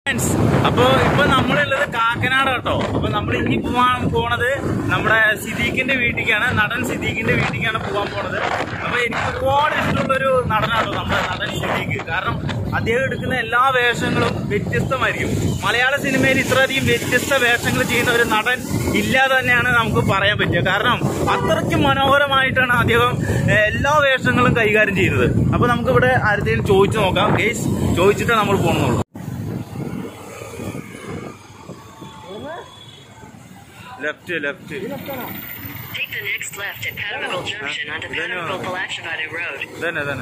Friends അപ്പൊ ഇപ്പൊ നമ്മളുള്ളത് കാക്കനാട് കേട്ടോ അപ്പൊ നമ്മൾ ഇനി പോവാൻ പോണത് നമ്മുടെ സിദ്ദീഖിന്റെ വീട്ടിലേക്കാണ് നടൻ സിദ്ദീഖിന്റെ വീട്ടിലേക്കാണ് പോവാൻ പോണത് അപ്പൊ എനിക്ക് ഒരുപാട് ഇഷ്ടമുള്ള ഒരു നടനാട്ടോ നമ്മുടെ നടൻ സിദ്ദീഖ് കാരണം അദ്ദേഹം എടുക്കുന്ന എല്ലാ വേഷങ്ങളും വ്യത്യസ്തമായിരിക്കും മലയാള സിനിമയിൽ ഇത്രയധികം വ്യത്യസ്ത വേഷങ്ങൾ ചെയ്യുന്ന ഒരു നടൻ ഇല്ലാതെ തന്നെയാണ് നമുക്ക് പറയാൻ പറ്റുക കാരണം അത്രയ്ക്ക് മനോഹരമായിട്ടാണ് അദ്ദേഹം ഏഹ്, എല്ലാ വേഷങ്ങളും കൈകാര്യം ചെയ്യുന്നത് അപ്പൊ നമുക്ക് ഇവിടെ ആരുടെയും ചോദിച്ചു നോക്കാം കേസ് ചോദിച്ചിട്ട് നമ്മൾ പോകണമെന്നുള്ളൂ left left Take the next left at Patamigal Junction onto Then, uh, Patamigal Palachivadu Road. തന്നെ തന്നെ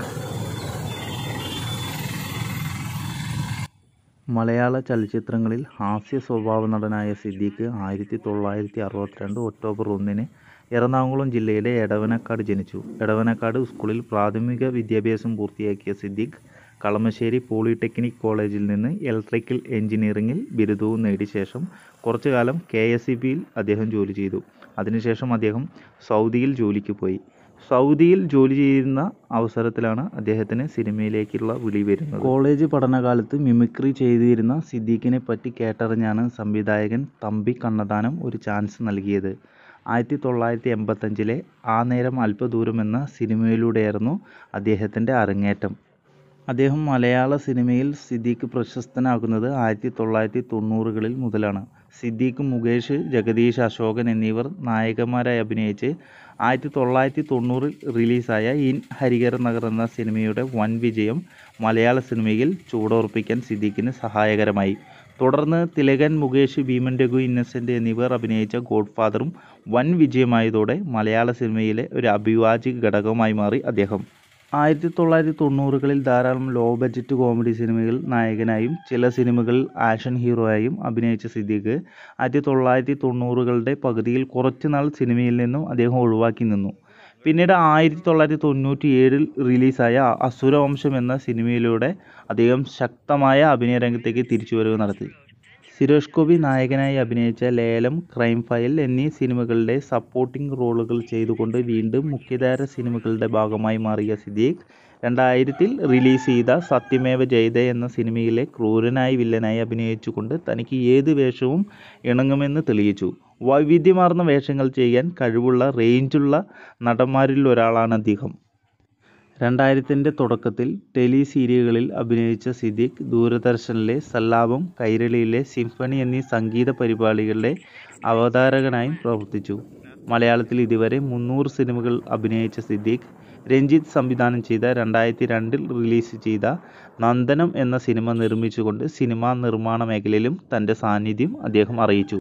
മലയാള ചലച്ചിത്രങ്ങളിൽ ഹാസ്യ സ്വഭാവ നടനായ സിദ്ദീഖ് ആയിരത്തി തൊള്ളായിരത്തി അറുപത്തിരണ്ട് ഒക്ടോബർ ഒന്നിന് എറണാകുളം ജില്ലയിലെ എടവനക്കാട് ജനിച്ചു എടവനക്കാട് സ്കൂളിൽ പ്രാഥമിക വിദ്യാഭ്യാസം പൂർത്തിയാക്കിയ സിദ്ദീഖ് കളമശ്ശേരി പോളിടെക്നിക് കോളേജിൽ നിന്ന് ഇലക്ട്രിക്കൽ എഞ്ചിനീയറിംഗിൽ ബിരുദവും നേടിയ ശേഷം കുറച്ചു കാലം കെ എസ് ഇ ബിയിൽ അദ്ദേഹം ജോലി ചെയ്തു അതിനുശേഷം അദ്ദേഹം സൗദിയിൽ ജോലിക്ക് പോയി സൗദിയിൽ ജോലി ചെയ്യുന്ന അവസരത്തിലാണ് അദ്ദേഹത്തിന് സിനിമയിലേക്കുള്ള വിളി വരുന്നത് കോളേജ് പഠനകാലത്ത് മിമിക്രി ചെയ്തിരുന്ന സിദ്ദീഖിനെ പറ്റി കേട്ടറിഞ്ഞാണ് സംവിധായകൻ തമ്പി കണ്ണദാനം ഒരു ചാൻസ് നൽകിയത് ആയിരത്തി തൊള്ളായിരത്തി എൺപത്തഞ്ചിലെ ആ നേരം അല്പദൂരം എന്ന സിനിമയിലൂടെയായിരുന്നു അദ്ദേഹത്തിൻ്റെ അരങ്ങേറ്റം അദ്ദേഹം മലയാള സിനിമയിൽ സിദ്ദീഖ് പ്രശസ്തനാകുന്നത് ആയിരത്തി തൊള്ളായിരത്തി തൊണ്ണൂറുകളിൽ മുതലാണ് സിദ്ദീഖ് മുകേഷ് ജഗദീഷ് അശോകൻ എന്നിവർ നായകന്മാരായി അഭിനയിച്ച് ആയിരത്തി തൊള്ളായിരത്തി തൊണ്ണൂറിൽ റിലീസായ ഇൻ ഹരിഹര നഗർ എന്ന സിനിമയുടെ വൻ വിജയം മലയാള സിനിമയിൽ ചൂടുറപ്പിക്കാൻ സിദ്ദീഖിന് സഹായകരമായി തുടർന്ന് തിലകൻ മുകേഷ് ഭീമൻ രഘു ഇന്നസെൻ്റ് എന്നിവർ അഭിനയിച്ച ഗോഡ് ഫാദറും വൻ വിജയമായതോടെ മലയാള സിനിമയിലെ ഒരു അഭിവാജ്യ ഘടകമായി മാറി അദ്ദേഹം ആയിരത്തി തൊള്ളായിരത്തി തൊണ്ണൂറുകളിൽ ധാരാളം ലോ ബഡ്ജറ്റ് കോമഡി സിനിമകൾ നായകനായും ചില സിനിമകളിൽ ആക്ഷൻ ഹീറോയായും അഭിനയിച്ച സിദ്ദീഖ് ആയിരത്തി തൊള്ളായിരത്തി തൊണ്ണൂറുകളുടെ പകുതിയിൽ കുറച്ചുനാൾ സിനിമയിൽ നിന്നും അദ്ദേഹം ഒഴിവാക്കി നിന്നു പിന്നീട് ആയിരത്തി തൊള്ളായിരത്തി തൊണ്ണൂറ്റി ഏഴിൽ റിലീസായ അസുരവംശം എന്ന സിനിമയിലൂടെ അദ്ദേഹം ശക്തമായ അഭിനയ രംഗത്തേക്ക് തിരിച്ചുവരവ് നടത്തി സുരേഷ് ഗോപി നായകനായി അഭിനയിച്ച ലേലം ക്രൈം ഫയൽ എന്നീ സിനിമകളുടെ സപ്പോർട്ടിംഗ് റോളുകൾ ചെയ്തുകൊണ്ട് വീണ്ടും മുഖ്യധാര സിനിമകളുടെ ഭാഗമായി മാറിയ സിദ്ദീഖ് രണ്ടായിരത്തിൽ റിലീസ് ചെയ്ത സത്യമേവ ജയതേ എന്ന സിനിമയിലെ ക്രൂരനായ വില്ലനായി അഭിനയിച്ചുകൊണ്ട് തനിക്ക് ഏത് വേഷവും ഇണങ്ങുമെന്ന് തെളിയിച്ചു വൈവിധ്യമാർന്ന വേഷങ്ങൾ ചെയ്യാൻ കഴിവുള്ള റേഞ്ചുള്ള നടന്മാരിൽ ഒരാളാണ് അദ്ദേഹം രണ്ടായിരത്തിൻ്റെ തുടക്കത്തിൽ ടെലി സീരിയലുകളിൽ അഭിനയിച്ച സിദ്ദീഖ് ദൂരദർശനിലെ സല്ലാപം കൈരളിയിലെ സിംഫണി എന്നീ സംഗീത പരിപാടികളുടെ അവതാരകനായും പ്രവർത്തിച്ചു മലയാളത്തിൽ ഇതുവരെ മുന്നൂറ് സിനിമകൾ അഭിനയിച്ച സിദ്ദീഖ് രഞ്ജിത്ത് സംവിധാനം ചെയ്ത രണ്ടായിരത്തി രണ്ടിൽ റിലീസ് ചെയ്ത നന്ദനം എന്ന സിനിമ നിർമ്മിച്ചുകൊണ്ട് സിനിമാ നിർമ്മാണ മേഖലയിലും തൻ്റെ സാന്നിധ്യം അദ്ദേഹം അറിയിച്ചു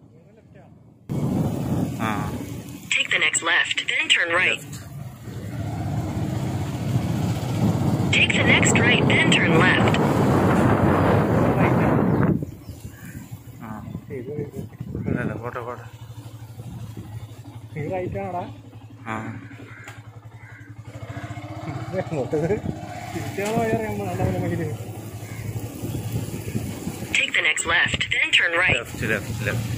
ആ Take the next left, then turn right. Take the next right, then turn left. ആ അല്ല പോട്ടെ പോട്ടെ റൈറ്റാണടാ ആ മൊത്തത് തിരിച്ചാണോ അറിയാൻ വേണമെങ്കിൽ Take the next left, then turn right. Left left left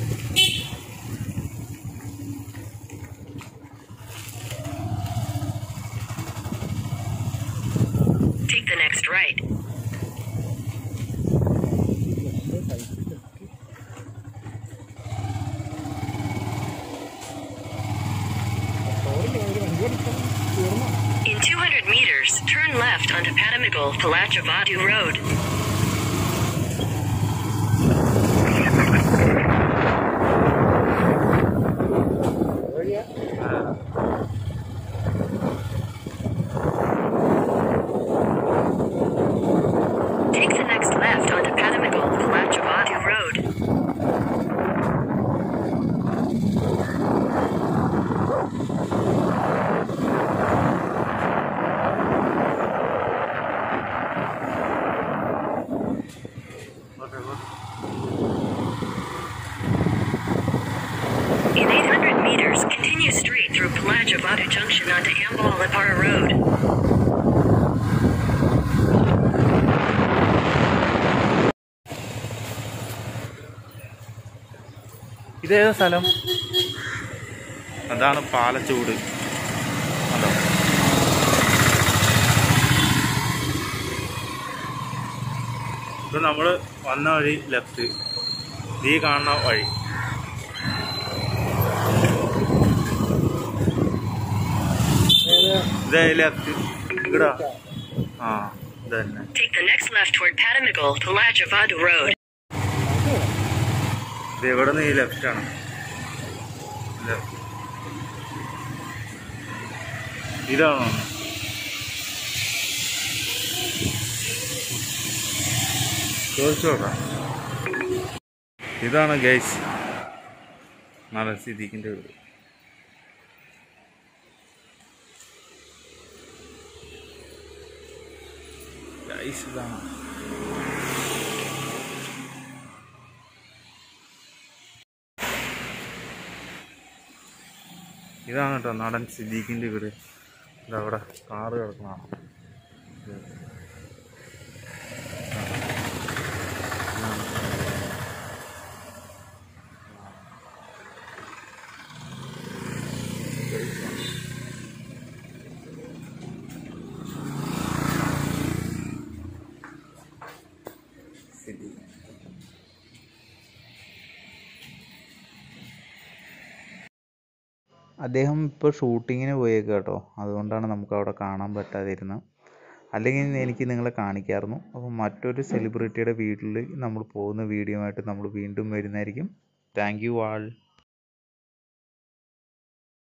Take the next right. In 200 meters, turn left onto Patamigal Palachavadu Road. Take the next left onto Patamigal Palachavadu Road. In 800 meters, continue straight through Palachavadu Junction onto Ambalapara Road. ഇതേതാ സ്ഥലം അതാണ് പാലച്ചൂട് കണ്ടോ ഇപ്പൊ നമ്മള് വന്ന വഴി left ഈ കാണുന്ന വഴി ഇതേ ലെഫ്റ്റ് ഇവിടാ ആ ഇത് തന്നെ Take the next left toward Padamigal, Palajavadu Road. ഇത് എവിടെ നിന്ന് ഈ ലെഫ്റ്റ് ആണ് Left. ഇതാണോ ചോദിച്ചോക്കാം ഇതാണ് ഗൈസ് നല്ല സിദ്ദീഖിൻ്റെ വീട് ഗൈസ് ഇതാണ് ഇതാണ് കേട്ടോ നടൻ സിദ്ദീഖിൻ്റെ വീട് ഇതവിടെ കാറ് കിടക്കുന്നതാണ് ഇത്. സിദ്ദീഖ് അദ്ദേഹം ഇപ്പോൾ ഷൂട്ടിങ്ങിന് പോയേക്കുക കേട്ടോ അതുകൊണ്ടാണ് നമുക്ക് അവിടെ കാണാൻ പറ്റാതിരുന്നത് അല്ലെങ്കിൽ എനിക്ക് നിങ്ങളെ കാണിക്കായിരുന്നു അപ്പോൾ മറ്റൊരു സെലിബ്രിറ്റിയുടെ വീട്ടിൽ നമ്മൾ പോകുന്ന വീഡിയോ ആയിട്ട് നമ്മൾ വീണ്ടും വരുന്നതായിരിക്കും താങ്ക് യു ആൾ